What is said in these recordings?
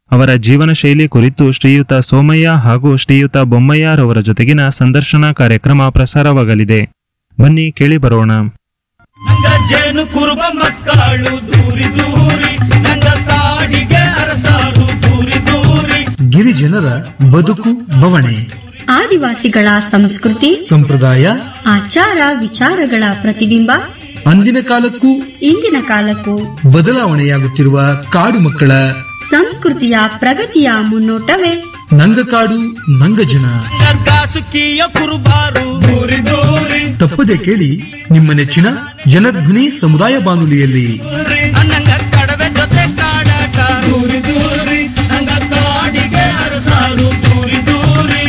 ಅವರ ಜೀವನ ಶೈಲಿ ಕುರಿತು ಶ್ರೀಯುತ ಸೋಮಯ್ಯ ಹಾಗೂ ಶ್ರೀಯುತ ಬೊಮ್ಮಯ್ಯರವರ ಜೊತೆಗಿನ ಸಂದರ್ಶನ ಕಾರ್ಯಕ್ರಮ ಪ್ರಸಾರವಾಗಲಿದೆ ಬನ್ನಿ ಕೇಳಿ ಬರೋಣ ನಂಗ ಜೇನು ಕುರುಬ ಮಕ್ಕಳು ದೂರಿ ದೂರಿ ನಂಗ ಕಾಡಿಗೆ ಅರಸಾರು ದೂರಿ ದೂರಿ ಗಿರಿಜನರ ಬದುಕು ಬವಣೆ ಆದಿವಾಸಿಗಳ ಸಂಸ್ಕೃತಿ ಸಂಪ್ರದಾಯ ಆಚಾರ ವಿಚಾರಗಳ ಪ್ರತಿಬಿಂಬ ಅಂದಿನ ಕಾಲಕ್ಕೂ ಇಂದಿನ ಕಾಲಕ್ಕೂ ಬದಲಾವಣೆಯಾಗುತ್ತಿರುವ ಕಾಡು ಮಕ್ಕಳ ಸಂಸ್ಕೃತಿಯ ಪ್ರಗತಿಯ ಮುನ್ನೋಟವೇ ನಂಗಕಾಡು ನಂಗಜನ ನಂಗ ಕಾಸುಕಿಯ ಕುರುಬಾರು ದೂರಿ ದೂರಿ ತಪ್ಪದೆ ಕೇಳಿ ನಿಮ್ಮ ನೆಚ್ಚಿನ ಜನಧ್ವನಿ ಸಮುದಾಯ ಬಾನುಲಿಯಲ್ಲಿ ದೂರಿ ನಂಗ ಕಡವೆ ಜೊತೆ ಕಾಡಾಟ ದೂರಿ ದೂರಿ ನಂಗ ಕಾಡಿಗೆ ಅರಸಾರು ದೂರಿ ದೂರಿ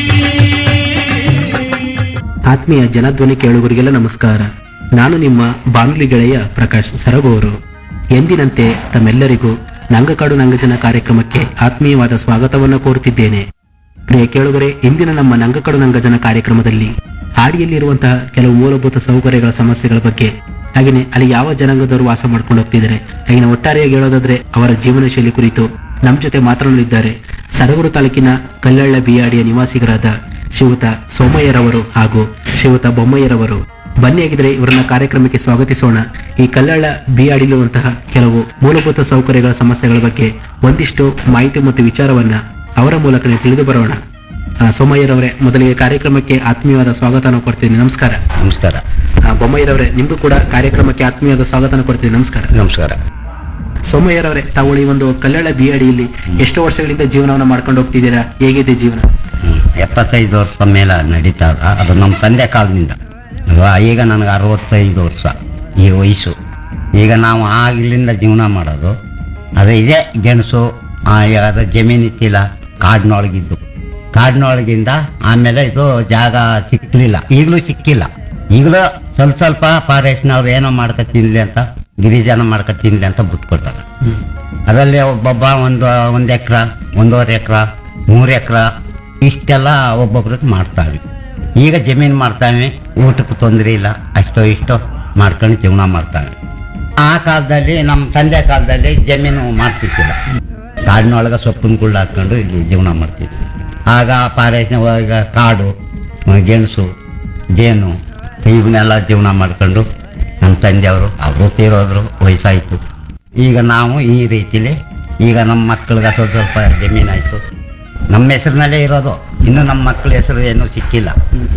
ಆತ್ಮೀಯ ಜನಧ್ವನಿ ಕೇಳುಗರಿಗೆಲ್ಲ ನಮಸ್ಕಾರ ನಾನು ನಿಮ್ಮ ಬಾನುಲಿ ಗೆಳೆಯ ಪ್ರಕಾಶ್ ಸರಗೂರು ಎಂದಿನಂತೆ ತಮ್ಮೆಲ್ಲರಿಗೂ ನಂಗಕಾಡು ನಂಗಜನ ಕಾರ್ಯಕ್ರಮಕ್ಕೆ ಆತ್ಮೀಯವಾದ ಸ್ವಾಗತವನ್ನು ಕೋರುತ್ತಿದ್ದೇನೆ ಪ್ರಿಯ ಕೇಳುಗರೆ ಇಂದಿನ ನಮ್ಮ ನಂಗಕಾಡು ನಂಗಜನ ಕಾರ್ಯಕ್ರಮದಲ್ಲಿ ಹಾಡಿಯಲ್ಲಿರುವಂತಹ ಕೆಲವು ಮೂಲಭೂತ ಸೌಕರ್ಯಗಳ ಸಮಸ್ಯೆಗಳ ಬಗ್ಗೆ ಹಾಗೆಯೇ ಅಲ್ಲಿ ಯಾವ ಜನಾಂಗದವರು ವಾಸ ಮಾಡ್ಕೊಂಡು ಹೋಗ್ತಿದ್ದಾರೆ ಹಾಗೆಯೇ ಒಟ್ಟಾರೆಯಾಗಿ ಹೇಳೋದಾದ್ರೆ ಅವರ ಜೀವನ ಶೈಲಿ ಕುರಿತು ನಮ್ಮ ಜೊತೆ ಮಾತನಾಡಲಿದ್ದಾರೆ ಸರಗೂರು ತಾಲೂಕಿನ ಕಲ್ಲಳ್ಳ ಬಿಯಾಡಿಯ ನಿವಾಸಿಗರಾದ ಶಿವತ ಸೋಮಯ್ಯರವರು ಹಾಗೂ ಶಿವತ ಬೊಮ್ಮಯ್ಯರವರು ಬನ್ನಿಯಾಗಿದ್ರೆ ಇವರನ್ನ ಕಾರ್ಯಕ್ರಮಕ್ಕೆ ಸ್ವಾಗತಿಸೋಣ ಈ ಕಲ್ಲಳ್ಳ ಬಿಯಾಡಿಲಿರುವಂತಹ ಕೆಲವು ಮೂಲಭೂತ ಸೌಕರ್ಯಗಳ ಸಮಸ್ಯೆಗಳ ಬಗ್ಗೆ ಒಂದಿಷ್ಟು ಮಾಹಿತಿ ಮತ್ತು ವಿಚಾರವನ್ನ ಅವರ ಮೂಲಕನೇ ತಿಳಿದು ಬರೋಣ ಆ, ಸೋಮಯ್ಯರವರೇ ಮೊದಲಿಗೆ ಕಾರ್ಯಕ್ರಮಕ್ಕೆ ಆತ್ಮೀಯವಾದ ಸ್ವಾಗತನ ಕೊಡ್ತೀನಿ ನಮಸ್ಕಾರ ನಮಸ್ಕಾರ ಆ, ಬೊಮ್ಮಯ್ಯರವರೇ ನಿಮ್ಗೂ ಕೂಡ ಕಾರ್ಯಕ್ರಮಕ್ಕೆ ಆತ್ಮೀಯವಾದ ಸ್ವಾಗತನ ಕೊಡ್ತೀನಿ ನಮಸ್ಕಾರ ನಮಸ್ಕಾರ ಸೋಮಯ್ಯರವರೇ ತಾವು ಈ ಒಂದು ಕಲ್ಲಳ್ಳ ಬಿಯಾಡಿಯಲ್ಲಿ ಎಷ್ಟು ವರ್ಷಗಳಿಂದ ಜೀವನವನ್ನು ಮಾಡ್ಕೊಂಡು ಹೋಗ್ತಿದ್ದೀರಾ ಹೇಗಿದೆ ಜೀವನ ಹ್ಮ್. ಎಪ್ಪತ್ತೈದು ವರ್ಷ ಮೇಲೆ ನಡೀತಾ ಅದ ಅದು ನಮ್ಮ ತಂದೆ ಕಾಲದಿಂದ ಅಲ್ವಾ ಈಗ ನನಗೆ ಅರವತ್ತೈದು ವರ್ಷ ಈ ವಯಸ್ಸು ಈಗ ನಾವು ಆಗ್ಲಿಂದ ಜೀವನ ಮಾಡೋದು ಅದು ಇದೆ ಗೆಣಸು ಆ, ಅದು ಜಮೀನು ಇತ್ತಿಲ್ಲ ಕಾಡಿನೊಳಗಿದ್ದು ಕಾಡಿನೊಳಗಿಂದ ಆಮೇಲೆ ಇದು ಜಾಗ ಸಿಕ್ಕಲಿಲ್ಲ ಈಗಲೂ ಸಿಕ್ಕಿಲ್ಲ ಈಗಲೂ ಸ್ವಲ್ಪ ಸ್ವಲ್ಪ ಫಾರೆಸ್ಟ್ನವ್ರು ಏನೋ ಮಾಡ್ಕೊ ತಿನ್ಲಿ ಅಂತ ಗಿರಿಜನ ಮಾಡ್ಕೊ ತಿನ್ಲಿ ಅಂತ ಬಿಟ್ಕೊಟ್ಟಾರೆ ಅದರಲ್ಲಿ ಒಬ್ಬೊಬ್ಬ ಒಂದು ಒಂದು ಎಕ್ರ ಒಂದೂವರೆ ಎಕ್ರ ಮೂರು ಎಕ್ರ ಇಷ್ಟೆಲ್ಲ ಒಬ್ಬೊಬ್ರಿಗೆ ಮಾಡ್ತಾವೆ ಈಗ ಜಮೀನು ಮಾಡ್ತಾವೆ ಊಟಕ್ಕೆ ತೊಂದರೆ ಇಲ್ಲ ಅಷ್ಟೋ ಇಷ್ಟೋ ಮಾಡ್ಕೊಂಡು ಜೀವನ ಮಾಡ್ತಾವೆ ಆ ಕಾಲದಲ್ಲಿ ನಮ್ಮ ತಂದೆ ಕಾಲದಲ್ಲಿ ಜಮೀನು ಮಾಡ್ತಿದ್ದಿಲ್ಲ ಕಾಡಿನೊಳಗೆ ಸೊಪ್ಪಿನ ಗುಳ್ಳ ಹಾಕ್ಕೊಂಡು ಇಲ್ಲಿ ಜೀವನ ಮಾಡ್ತಿದ್ವಿ ಆಗ ಪಾರೇಶನ ಒಳಗ ಕಾಡು ಗೆಣಸು ಜೇನು ಇವನ್ನೆಲ್ಲ ಜೀವನ ಮಾಡ್ಕೊಂಡು ನಮ್ಮ ತಂದೆಯವರು ಅವರು ತೀರೋದ್ರು ವಯಸ್ಸಾಯಿತು ಈಗ ನಾವು ಈ ರೀತಿಲಿ ಈಗ ನಮ್ಮ ಮಕ್ಕಳಿಗೆ ಸ್ವಲ್ಪ ಸ್ವಲ್ಪ ಜಮೀನಾಯಿತು ನಮ್ಮ ಹೆಸರಿನಲ್ಲೇ ಇರೋದು ಇನ್ನು ನಮ್ಮ ಮಕ್ಕಳ ಹೆಸರು ಏನೂ ಸಿಕ್ಕಿಲ್ಲ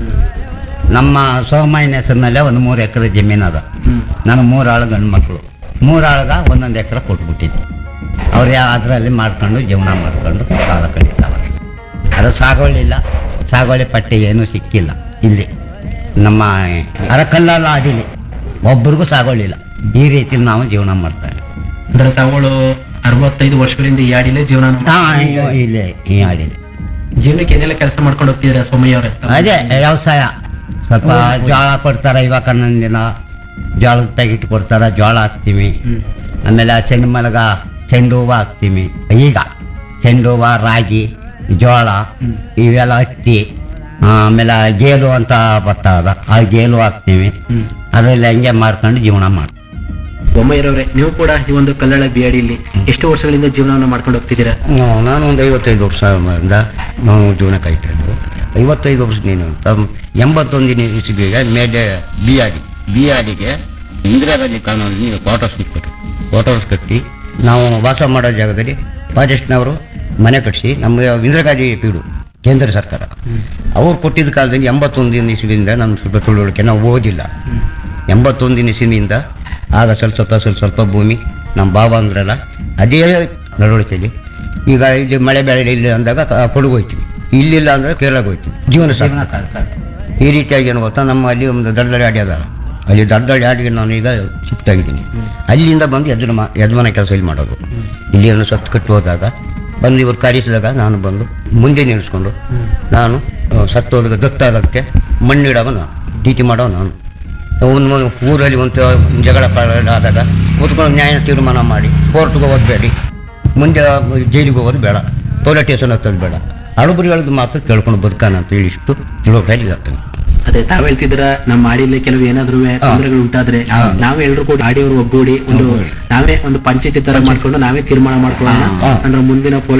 ನಮ್ಮ ಸೋಮಯ್ಯನ ಹೆಸರಿನಲ್ಲೇ ಒಂದು ಮೂರು ಎಕರೆ ಜಮೀನು ಅದ ನಾನು ಮೂರು ಆಳು ಗಂಡು ಮಕ್ಕಳು ಮೂರು ಆಳ್ಗ ಒಂದೊಂದು ಎಕರೆ ಕೊಟ್ಬಿಟ್ಟಿದ್ದೆ ಅವ್ರು ಯಾವ ಅದರಲ್ಲಿ ಮಾಡ್ಕೊಂಡು ಜೀವನ ಮಾಡ್ಕೊಂಡು ಕಾಲ ಕಳೀತಾವೆ ಅದು ಸಾಗುವಳಿಲ್ಲ ಸಾಗುವಳಿ ಪಟ್ಟಿ ಏನೂ ಸಿಕ್ಕಿಲ್ಲ ಇಲ್ಲಿ ನಮ್ಮ ಅರಕಲ್ಲಲ್ಲ ಅಡಿಲಿ ಒಬ್ರಿಗೂ ಸಾಗುವಳಿಲ್ಲ ಈ ರೀತಿ ನಾವು ಜೀವನ ಮಾಡ್ತೇವೆ ಅಂದ್ರೆ ತಾವುಗಳು ಅರವತ್ತೈದು ವರ್ಷಗಳಿಂದ ಈ ಹಾಡಿಲೇ ಜೀವನ ಹಾಂ ಇಲ್ಲಿ ಈ ಅಡಿಲಿ ಜೀವನಕ್ಕೆ ಏನೆಲ್ಲ ಕೆಲಸ ಮಾಡ್ಕೊಂಡು ಹೋಗ್ತಿದ್ದೀರಾ ಸೋಮಯ್ಯ ಅವರೇ ಅದೇ ವ್ಯವಸಾಯ ಸ್ವಲ್ಪ ಜೋಳ ಕೊಡ್ತಾರ ಇವಾಗ ಹನ್ನೊಂದು ದಿನ ಜೋಳದ ಪ್ಯಾಕೆಟ್ ಕೊಡ್ತಾರ ಜೋಳ ಹಾಕ್ತೀವಿ ಆಮೇಲೆ ಚೆಂಡು ಮಲಗ ಚೆಂಡು ಹೂವು ಹಾಕ್ತೀವಿ ಈಗ ಚೆಂಡು ಹೂವು ರಾಗಿ ಜೋಳ ಇವೆಲ್ಲ ಹತ್ತಿ ಆಮೇಲೆ ಗೇಲು ಅಂತ ಬರ್ತದ ಆ ಗೇಲು ಹಾಕ್ತೀವಿ ಅದರಲ್ಲಿ ಹಂಗೆ ಮಾಡ್ಕೊಂಡು ಜೀವನ ಮಾಡ್ತೀವಿ ಬೊಮ್ಮಯ್ಯರವರೇ ನೀವು ಕೂಡ ಈ ಒಂದು ಕಲ್ಲಳ ಬಿಯಾಡಿಯಲ್ಲಿ ಎಷ್ಟು ವರ್ಷಗಳಿಂದ ಜೀವನವನ್ನು ಮಾಡ್ಕೊಂಡು ಹೋಗ್ತಿದ್ದೀರಾ ನಾನು ಒಂದು ಐವತ್ತೈದು ವರ್ಷದಿಂದ ನಾವು ಜೀವನ ಕಾಯ್ತಾ ಇದ್ವು ಐವತ್ತೈದು ವರ್ಷ ನೀನು ತಮ್ಮ ಎಂಬತ್ತೊಂದನೇ ಇಸ್ವಿಗೆ ಮೇಲೆ ಬಿ ಆಡಿ ಬಿ ಆಡಿಗೆ ಇಂದಿರಾ ಗಾಂಧಿ ಕಾನೂನಲ್ಲಿ ಕ್ವಾರ್ಟರ್ಸ್ ಕೊಟ್ಟರು ಕ್ವಾರ್ಟರ್ಸ್ ಕಟ್ಟಿ ನಾವು ವಾಸ ಮಾಡೋ ಜಾಗದಲ್ಲಿ ಫಾರೆಸ್ಟ್ನವರು ಮನೆ ಕಟ್ಟಿಸಿ ನಮಗೆ ಇಂದಿರಾ ಗಾಂಧಿ ಪೀಡು ಕೇಂದ್ರ ಸರ್ಕಾರ ಅವ್ರು ಕೊಟ್ಟಿದ್ದ ಕಾಲದಲ್ಲಿ ಎಂಬತ್ತೊಂದನೇ ಇಸ್ವಿಯಿಂದ ನಮ್ಮ ಸ್ವಲ್ಪ ತಿಳುವಳಿಕೆ ನಾವು ಓದಿಲ್ಲ ಎಂಬತ್ತೊಂದನೇ ಇಸ್ವಿಯಿಂದ ಆಗ ಸ್ವಲ್ಪ ಸ್ವಲ್ಪ ಸ್ವಲ್ಪ ಸ್ವಲ್ಪ ಭೂಮಿ ನಮ್ಮ ಬಾಬಾ ಅಂದ್ರಲ್ಲ ಅದೇ ನಡವಳಿಕೆಯಲ್ಲಿ ಈಗ ಇಲ್ಲಿ ಮಳೆ ಬೆಳೆ ಇಲ್ಲಿ ಅಂದಾಗ ಕ- ಕೊಡಗು ಹೋಯ್ತೀವಿ ಇಲ್ಲಿಲ್ಲ ಅಂದರೆ ಕೇರಳಕ್ಕೆ ಹೋಯ್ತೀವಿ ಜೀವನ ಸಾಕು ಈ ರೀತಿಯಾಗಿ ಏನು ಗೊತ್ತಾ ನಮ್ಮ ಅಲ್ಲಿ ಒಂದು ದಡ್ಡಳ್ಳಿ ಆಡಿ ಅದ ಅಲ್ಲಿ ದಡ್ಡಳ್ಳಿ ಆಡಿಗೆ ನಾನು ಈಗ ಶಿಫ್ಟ್ ಆಗಿದ್ದೀನಿ ಅಲ್ಲಿಂದ ಬಂದು ಯಜಮ ಯಜಮಾನ ಕೆಲಸ ಇಲ್ಲಿ ಮಾಡೋದು ಇಲ್ಲಿ ಒಂದು ಸತ್ತು ಕಟ್ಟು ಹೋದಾಗ ಬಂದು ಇವ್ರು ಕರೆಸಿದಾಗ ನಾನು ಬಂದು ಮುಂದೆ ನಿಲ್ಲಿಸ್ಕೊಂಡು ನಾನು ಆ, ಸತ್ತು ಹೋದಾಗ ದತ್ತಾದಕ್ಕೆ ಮಣ್ಣಿಡವ ನಾನು ಟೀಟಿ ಮಾಡೋ ನಾನು ಒಂದು ಒಂದು ಊರಲ್ಲಿ ಒಂದು ಜಗಳ ಪಗಳ ಆದಾಗ ಕೂತ್ಕೊಂಡು ನ್ಯಾಯ ತೀರ್ಮಾನ ಮಾಡಿ ಕೋರ್ಟ್ಗೆ ಹೋಗೋದು ಬೇಡಿ ಮುಂದೆ ಜೈಲಿಗೆ ಹೋಗೋದು ಬೇಡ ಪೊಲೀಸ್ ಸ್ಟೇಷನ್ ಹತ್ತೋದು ಬೇಡ ಅಳುಬರಿ ಹೇಳೋದು ಮಾತು ಕೇಳ್ಕೊಂಡು ಬದುಕಾನ ಅಂತ ಹೇಳಿ ಇಷ್ಟು ತಿಳುವಳಿಕೆ ಆಗ್ತದೆ ಅದೇ ತಾವ್ ಹೇಳ್ತಿದ್ರ ನಮ್ಮ ಹಾಡಿಯಲ್ಲಿ ಕೆಲವು ಏನಾದ್ರು ತೊಂದರೆಗಳು ಉಂಟಾದ್ರೆ ನಾವೇ ಎಲ್ರು ಕೂಡ ಹಾಡಿಯವರು ಒಗ್ಗೂಡಿ ಒಂದು ನಾವೇ ಒಂದು ಪಂಚಾಯತಿ ತರ ಮಾಡ್ಕೊಂಡು ನಾವೇ ತೀರ್ಮಾನ ಮಾಡ್ಕೊಳ್ಳೋಣ ಅಂದ್ರೆ ಮುಂದಿನ